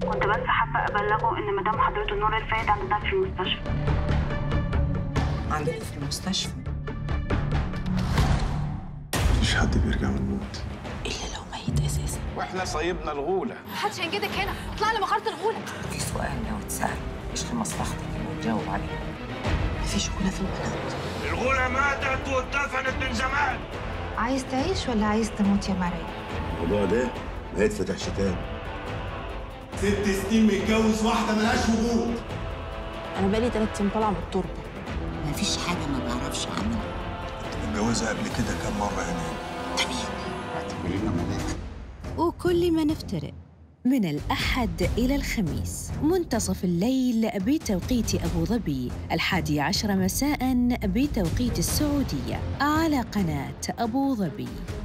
كنت بس حابة أبلغه إن مدام حضرته نور الفايد عندنا في المستشفى عندكم في المستشفى مفيش حد بيرجع من الموت الا لو ميت اساسا واحنا صيبنا الغوله محدش هينجدك هنا اطلع لي مخارة الغولة في سؤال لو اتسال مش لمصلحتك وتجاوب عليه مفيش غولة في البلد الغوله ماتت واتدفنت من زمان عايز تعيش ولا عايز تموت يا مريم الموضوع ده ما يتفتحش تاني ست سنين متجوز واحدة ملهاش وجود انا بقالي ثلاث ايام طالعه من التربه مفيش حاجة ما بعرفش أعملها متجوزها قبل كده كام مرة هنا اعتبرينا ملاك وكل ما نفترق من الأحد إلى الخميس منتصف الليل بتوقيت أبو ظبي الحادي عشر مساء بتوقيت السعودية على قناة أبو ظبي